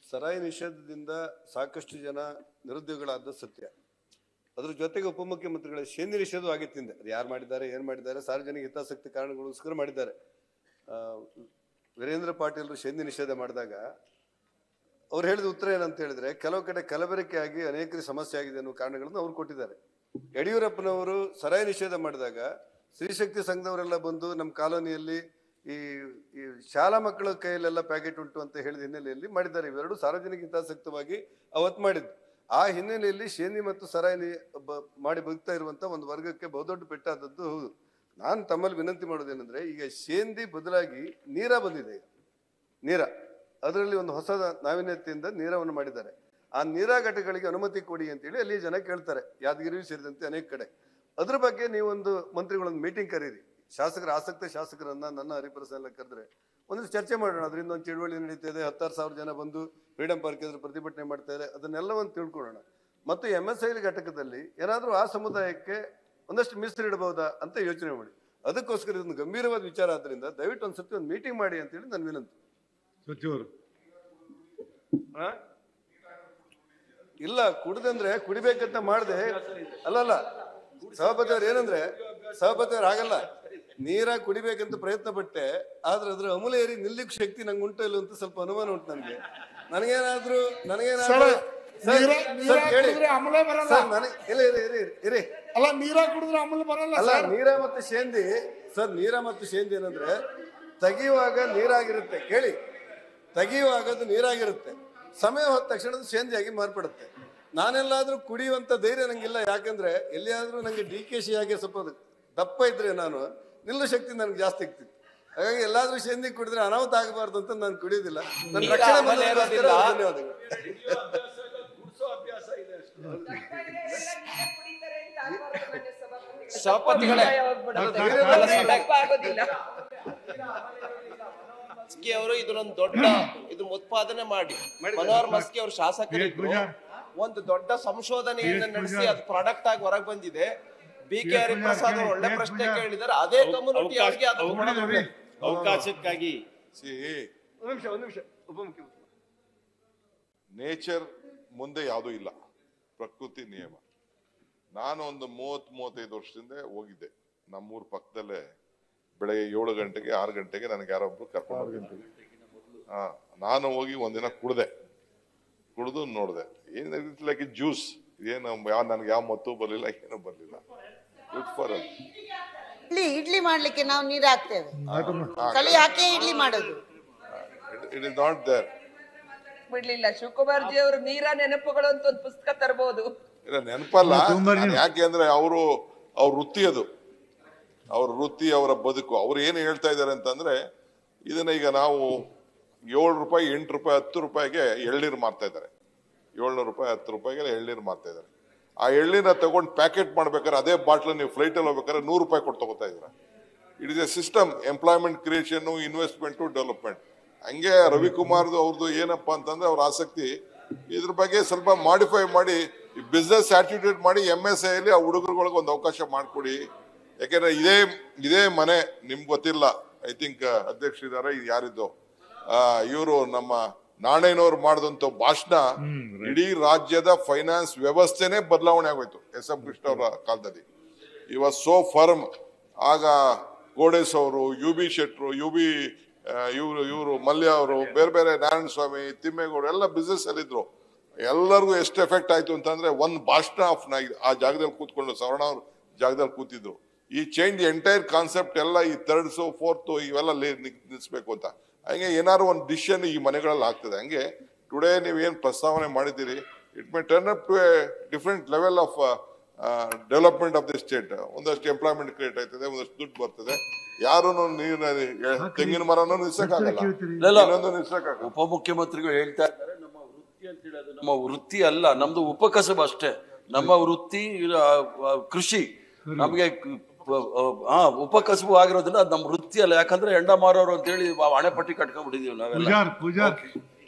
ಸರಾಯಿ ನಿಷೇಧದಿಂದ ಸಾಕಷ್ಟು ಜನ ನಿರುದ್ಯೋಗಿಗಳಾದ ಸತ್ಯ ಅದ್ರ ಜೊತೆಗೆ ಉಪಮುಖ್ಯಮಂತ್ರಿಗಳ ಶೇಂದಿ ನಿಷೇಧ ಆಗಿತ್ತಿಂದೆ ಅದು ಯಾರು ಮಾಡಿದ್ದಾರೆ ಏನು ಮಾಡಿದ್ದಾರೆ ಸಾರ್ವಜನಿಕ ಹಿತಾಸಕ್ತಿ ಕಾರಣಗಳಿಗೋಸ್ಕರ ಮಾಡಿದ್ದಾರೆ ಆ, ವೀರೇಂದ್ರ ಪಾಟೀಲ್ರು ಶೇಂದಿ ನಿಷೇಧ ಮಾಡಿದಾಗ ಅವ್ರು ಹೇಳಿದ ಉತ್ತರ ಏನಂತ ಹೇಳಿದ್ರೆ ಕೆಲವು ಕಡೆ ಕಲಬೆರಕೆ ಆಗಿ ಅನೇಕರಿಗೆ ಸಮಸ್ಯೆ ಆಗಿದೆ ಅನ್ನೋ ಕಾರಣಗಳನ್ನು ಅವ್ರು ಕೊಟ್ಟಿದ್ದಾರೆ ಯಡಿಯೂರಪ್ಪನವರು ಸರಾಯಿ ನಿಷೇಧ ಮಾಡಿದಾಗ ಸ್ತ್ರೀಶಕ್ತಿ ಸಂಘದವರೆಲ್ಲ ಬಂದು ನಮ್ಮ ಕಾಲೋನಿಯಲ್ಲಿ ಈ ಈ ಶಾಲಾ ಮಕ್ಕಳ ಕೈಯಲ್ಲೆಲ್ಲ ಪ್ಯಾಕೆಟ್ ಉಂಟು ಅಂತ ಹೇಳಿದ ಹಿನ್ನೆಲೆಯಲ್ಲಿ ಮಾಡಿದ್ದಾರೆ ಇವೆರಡು ಸಾರ್ವಜನಿಕ ಹಿತಾಸಕ್ತವಾಗಿ ಅವತ್ತು ಮಾಡಿದ್ದು ಆ ಹಿನ್ನೆಲೆಯಲ್ಲಿ ಶೇಂದಿ ಮತ್ತು ಸರಾಯಿ ನಿ- ಬ- ಮಾಡಿ ಬದುಕ್ತಾ ಇರುವಂತ ಒಂದು ವರ್ಗಕ್ಕೆ ಬಹುದೊಡ್ಡ ಪೆಟ್ಟಾದದ್ದು ಹೌದು ನಾನು ತಮ್ಮಲ್ಲಿ ವಿನಂತಿ ಮಾಡೋದೇನೆಂದ್ರೆ ಈಗ ಶೇಂದಿ ಬದಲಾಗಿ ನೀರ ಬಂದಿದೆ ಈಗ ನೀರ ಅದರಲ್ಲಿ ಒಂದು ಹೊಸ ನಾವೀನ್ಯತೆಯಿಂದ ನೀರವನ್ನು ಮಾಡಿದ್ದಾರೆ ಆ ನೀರಾ ಘಟಕಗಳಿಗೆ ಅನುಮತಿ ಕೊಡಿ ಅಂತೇಳಿ ಅಲ್ಲಿ ಜನ ಕೇಳ್ತಾರೆ ಯಾದಗಿರಿ ಸೇರಿದಂತೆ ಅನೇಕ ಕಡೆ ಅದ್ರ ಬಗ್ಗೆ ನೀವೊಂದು ಮಂತ್ರಿಗಳೊಂದು ಮೀಟಿಂಗ್ ಕರೀರಿ ಶಾಸಕರ ಆಸಕ್ತ ಶಾಸಕರನ್ನ ನನ್ನ ಹರಿಪರಸ ಎಲ್ಲ ಕರೆದ್ರೆ ಒಂದಿಷ್ಟು ಚರ್ಚೆ ಮಾಡೋಣ ಅದರಿಂದ ಒಂದು ಚಳುವಳಿ ನಡೀತಾ ಇದೆ ಹತ್ತಾರು ಸಾವಿರ ಜನ ಬಂದು ಫ್ರೀಡಂ ಪಾರ್ಕ್ ಎದುರು ಪ್ರತಿಭಟನೆ ಮಾಡ್ತಾ ಇದೆ ಅದನ್ನೆಲ್ಲ ಒಂದು ತಿಳ್ಕೊಳ್ಳೋಣ ಮತ್ತು ಎಮ್ ಎಸ್ ಐ ಘಟಕದಲ್ಲಿ ಏನಾದರೂ ಆ ಸಮುದಾಯಕ್ಕೆ ಒಂದಷ್ಟು ಮೀಸಲಿಡಬಹುದಾ ಅಂತ ಯೋಚನೆ ಮಾಡಿ ಅದಕ್ಕೋಸ್ಕರ ಇದೊಂದು ಗಂಭೀರವಾದ ವಿಚಾರ ಆದ್ರಿಂದ ದಯವಿಟ್ಟು ಒಂದ್ಸತಿ ಒಂದು ಮೀಟಿಂಗ್ ಮಾಡಿ ಅಂತೇಳಿ ನನ್ನ ವಿನಂತಿ ಸಚಿವರು ಆ? ಇಲ್ಲ ಕುಡ್ದಂದ್ರೆ ಕುಡಿಬೇಕಂತ ಮಾಡ್ದೆ ಅಲ್ಲಲ್ಲ ಸಭಾಪತಿ ಅವ್ರು ಏನಂದ್ರೆ ಸಭಾಪತಿ ಅವ್ರು ಆಗಲ್ಲ ನೀರ ಕುಡಿಬೇಕಂತ ಪ್ರಯತ್ನ ಪಟ್ಟೆ ಆದ್ರೆ ಅದ್ರ ಅಮೂಲ ಏರಿ ನಿಲ್ಲಿಕ್ ಶಕ್ತಿ ನಂಗೆ ಉಂಟು ಇಲ್ಲ ಅಂತ ಸ್ವಲ್ಪ ಅನುಮಾನ ಉಂಟು ನನಗೆ ನನಗೇನಾದ್ರೂ ನನಗೇನಾದ್ರೂ ಸರ್, ನೀರ ಸರ್, ನೀರ ಕೇಳಿ. ಕುಡಿದ್ರೆ ಅಮಲ ಬರಲ್ಲ ಸರ್ ನನಗೆ ಇಲ್ಲ ಇರಿ ಇರಿ ಇರಿ, ಇರಿ ಅಲ್ಲ ನೀರ ಕುಡಿದ್ರೆ ಅಮಲ ಬರಲ್ಲ ಅಲ್ಲ ಸರ್ ನೀರ ಮತ್ತು ಶೇಂದಿ ಸರ್ ನೀರ ಮತ್ತು ಶೇಂದಿ ಏನಂದ್ರೆ ತೆಗೆಯುವಾಗ ನೀರಾಗಿರುತ್ತೆ ಕೇಳಿ ತೆಗೆಯುವಾಗ ಅದು ನೀರಾಗಿರುತ್ತೆ ಸಮಯ ಹೋದ ತಕ್ಷಣ ಅದು ಶೇಂದಿಯಾಗಿ ಮಾರ್ಪಡುತ್ತೆ ನಾನೆಲ್ಲಾದ್ರೂ ಕುಡಿಯುವಂತ ಧೈರ್ಯ ನಂಗಿಲ್ಲ ಯಾಕಂದ್ರೆ ಎಲ್ಲಿಯಾದ್ರೂ ನಂಗೆ ಡಿ ಕೆ ಶಿ ಆಗಿ ಸ್ವಲ್ಪ ಅದು ದಪ್ಪ ಇದ್ರೆ ನಾನು ನಿಲ್ಲು ಶಕ್ತಿ ನನಗೆ ಜಾಸ್ತಿ ಆಗ್ತಿತ್ತು ಹಾಗಾಗಿ ಎಲ್ಲಾದ್ರೂ ಶೇಂದಿ ಕುಡಿದ್ರೆ ಅನಾಹುತ ಆಗಬಾರ್ದು ಅಂತ ನಾನು ಕುಡಿಯೋದಿಲ್ಲ ನನ್ನ ನೀರ ರಕ್ಷಣೆ ಆಮೇಲೆ ಮಾಡೋದಕ್ಕೋಸ್ಕರ ಇರೋದಿಲ್ಲ. ಧನ್ಯವಾದಗಳು ಸಭಾಪತಿಗಳೇ ಆಗೋದಿಲ್ಲ ಮಸ್ಕಿ ಅವರು ಇದನ್ನೊಂದು ದೊಡ್ಡ ಇದನ್ನ ಉತ್ಪಾದನೆ ಮಾಡಿ ಮನೋಹರ್ ಮಸ್ಕಿ ಅವರು ಶಾಸಕರಿದ್ರು ಪೂಜಾರ್. ಒಂದು ದೊಡ್ಡ ಸಂಶೋಧನೆಯನ್ನ ಪೂಜಾರ್. ನಡೆಸಿ ಅದು ಪ್ರಾಡಕ್ಟ್ ಆಗಿ ಹೊರಗೆ ಬಂದಿದೆ ಬಿ ಕೆ ಹರಿಪ್ರಸಾದ್ ಅವರು ಒಳ್ಳೆ ಪೂಜಾರ್. ಪ್ರಶ್ನೆ ಕೇಳಿದ್ದಾರೆ ಅದೇ ಕಮ್ಯುನಿಟಿ ಅವರಿಗೆ ಅದು ಕೊಡಬೇಕು. ಅವಕಾಶಕ್ಕಾಗಿ ಸಿ ಒಂದು ನಿಮಿಷ ಒಂದು ನಿಮಿಷ ಉಪಮುಖ್ಯಮಂತ್ರಿ ನೇಚರ್ ಮುಂದೆ ಯಾವುದೂ ಇಲ್ಲ ಪ್ರಕೃತಿ ನಿಯಮ ನಾನು ಒಂದು ಮೂವತ್ ಮೂವತ್ತೈದು ವರ್ಷದಿಂದ ಹೋಗಿದ್ದೆ ನಮ್ಮೂರ್ ಪಕ್ಕದಲ್ಲೇ ಬೆಳಗ್ಗೆ ಏಳು ಗಂಟೆಗೆ ಆರು ಗಂಟೆಗೆ ನನಗೆ ಯಾರೊಬ್ರು ಕರ್ಕೊಂಡು ಹಾ ನಾನು ಹೋಗಿ ಒಂದಿನ ಕುಡ್ದೆ ಕುಡ್ದು ನೋಡಿದೆ ಏನ್ ಲೈಕ್ ಜ್ಯೂಸ್ ಏನು ಯಾವ ನನಗೆ ಯಾವ ಮತ್ತೂ ಬರಲಿಲ್ಲ ಏನೂ ಬರಲಿಲ್ಲ ಗುಡ್ ಫಾರ್ ಇಡ್ಲಿ ಇಡ್ಲಿ ಮಾಡ್ಲಿಕ್ಕೆ ನಾವು ನೀರು ಹಾಕ್ತೇವೆ ಕಳಿ ಹಾಕಿ ಇಡ್ಲಿ ಮಾಡೋದು ಇಟ್ ಇಸ್ ನಾಟ್ ದೇರ್ ಬಿಡ್ಲಿಲ್ಲ ಶಿವಕುಮಾರ್ ಜಿ ಅವರು ನೀರ ನೆನಪುಗಳು ಅಂತ ಒಂದು ಪುಸ್ತಕ ತರಬಹುದು ಇಲ್ಲ ನೆನಪಲ್ಲ ತುಂಬಾ ನಾನ್ ಯಾಕೆ ಅಂದ್ರೆ ಅವರು ಅವ್ರ ವೃತ್ತಿ ಅದು ಅವ್ರ ವೃತ್ತಿ ಅವರ ಬದುಕು ಅವ್ರು ಏನು ಹೇಳ್ತಾ ಇದ್ದಾರೆ ಅಂತಂದ್ರೆ ಇದನ್ನ ಈಗ ನಾವು ಏಳು ರೂಪಾಯಿ ಎಂಟು ರೂಪಾಯಿ ಹತ್ತು ರೂಪಾಯಿಗೆ ಎಳ್ನೀರು ಮಾರ್ತಾ ಇದ್ದಾರೆ ಏಳ್ನೂರು ರೂಪಾಯಿ ಹತ್ತು ರೂಪಾಯಿಗೆ ಎಳ್ನೀರು ಮಾರ್ತಾ ಇದ್ದಾರೆ ಆ ಎಳ್ನೀರನ್ನ ತಗೊಂಡು ಪ್ಯಾಕೆಟ್ ಮಾಡ್ಬೇಕಾದ್ರೆ ಅದೇ ಬಾಟ್ಲ್ ನೀವು ಫ್ಲೈಟಲ್ಲಿ ಹೋಗ್ಬೇಕಾದ್ರೆ ನೂರು ರೂಪಾಯಿ ಕೊಟ್ಟು ತಗೋತಾ ಇದ್ದೀರಾ it is a system employment creation investment development ಹಂಗೆ ರವಿಕುಮಾರ್ದು ಅವ್ರದ್ದು ಏನಪ್ಪಾ ಅಂತಂದ್ರೆ ಅವ್ರ ಆಸಕ್ತಿ ಇದ್ರ ಬಗ್ಗೆ ಸ್ವಲ್ಪ ಮಾಡಿಫೈ ಮಾಡಿ ಬಿಸ್ನೆಸ್ ಆಟಿಟ್ಯೂಡ್ ಮಾಡಿ ಎಮ್ ಎಸ್ ಐಲಿ ಆ ಹುಡುಗರುಗಳಿಗೆ ಒಂದು ಅವಕಾಶ ಮಾಡಿಕೊಡಿ ಯಾಕೆಂದ್ರೆ ಇದೇ ಇದೇ ಮನೆ ನಿಮ್ಗೆ ಗೊತ್ತಿಲ್ಲ ಐ ಥಿಂಕ್ ಅಧ್ಯಕ್ಷರಿದ್ದಾರೆ ಇದು ಯಾರಿದ್ದು ಇವರು ನಮ್ಮ ನಾಣಯ್ಯನವ್ರು ಮಾಡಿದಂತ ಭಾಷಣ ಇಡೀ ರಾಜ್ಯದ ಫೈನಾನ್ಸ್ ವ್ಯವಸ್ಥೆನೇ ಬದಲಾವಣೆ ಆಗೋಯ್ತು ಎಸ್ ಎಂ ಕೃಷ್ಣ ಅವರ ಕಾಲದಲ್ಲಿ ಈ ವಾಸ್ ಸೋ ಫರ್ಮ್ ಆಗ ಗೋಡೆಸ್ ಅವರು ಯು ಬಿ ಶೆಟ್ರು ಯು ಬಿ ಇವರು ಇವರು ಮಲ್ಯ ಅವರು ಬೇರೆ ಬೇರೆ ನಾರಾಯಣ ಸ್ವಾಮಿ ತಿಮ್ಮೇಗೌಡರು ಎಲ್ಲ ಬಿಸ್ನೆಸ್ ಅಲ್ಲಿದ್ರು ಎಲ್ಲರಿಗೂ ಎಷ್ಟು ಎಫೆಕ್ಟ್ ಆಯ್ತು ಅಂತಂದ್ರೆ ಒಂದು ಭಾಷಣ ಆಫ್ ಆ ಜಾಗದಲ್ಲಿ ಕೂತ್ಕೊಂಡು ಸವರ್ಣ ಅವ್ರ ಜಾಗದಲ್ಲಿ ಕೂತಿದ್ರು ಈ ಚೇಂಜ್ ಎಂಟೈರ್ ಕಾನ್ಸೆಪ್ಟ್ ಎಲ್ಲ ಈ ಥರ್ಡ್ಸು ಫೋರ್ತ್ ಇವೆಲ್ಲ ಲೇ- ನಿಲ್- ನಿಲ್ಸ್ಬೇಕು ಅಂತ ಹಂಗೆ ಏನಾದ್ರು ಒಂದು ಡಿಸಿಷನ್ ಈ ಮನೆಗಳಲ್ಲಿ ಆಗ್ತದೆ ಹಂಗೆ ಟುಡೇ ನೀವು ಏನು ಪ್ರಸ್ತಾವನೆ ಮಾಡಿದ್ದೀರಿ it may turn up to a different level of development of the state ಒಂದಷ್ಟು ಎಂಪ್ಲಾಯ್ಮೆಂಟ್ ಕ್ರಿಯೇಟ್ ಆಯ್ತದೆ ಒಂದಷ್ಟು ದುಡ್ಡು ಬರ್ತದೆ ಯಾರು ನೀರಿನ ತೆಂಗಿನ ಮರನೂ ನಿಲ್ಸಕ್ಕಾಗಲ್ಲ ಇಲ್ಲ. ಇನ್ನೊಂದು ನಿಲ್ಸಕ್ಕಾಗಲ್ಲ ಉಪಮುಖ್ಯಮಂತ್ರಿಗಳು ಹೇಳ್ತಾ ಇದ್ದಾರೆ ನಮ್ಮ ವೃತ್ತಿ ಅಂತ ಹೇಳೋದು ನಮ್ಮ ವೃತ್ತಿ ಅಲ್ಲ ನಮ್ದು ಉಪಕಸಬು ಅಷ್ಟೇ ನಮ್ಮ ವೃತ್ತಿ ಆ, ಆ, ಕೃಷಿ ನಮಗೆ ಹಾ ಉಪಕಸಬು ಆಗಿರೋದ್ರಿಂದ ಅದು ನಮ್ಮ ವೃತ್ತಿ ಅಲ್ಲ ಯಾಕಂದ್ರೆ ಎಂಡ ಮಾರೋರು ಅಂತ ಹೇಳಿ ಹಣೆಪಟ್ಟಿ ಕಟ್ಕೊಂಡ್ಬಿಟ್ಟಿದೀವಿ ನಾವೆಲ್ಲ ಪೂಜಾರ್ ಪೂಜಾರ್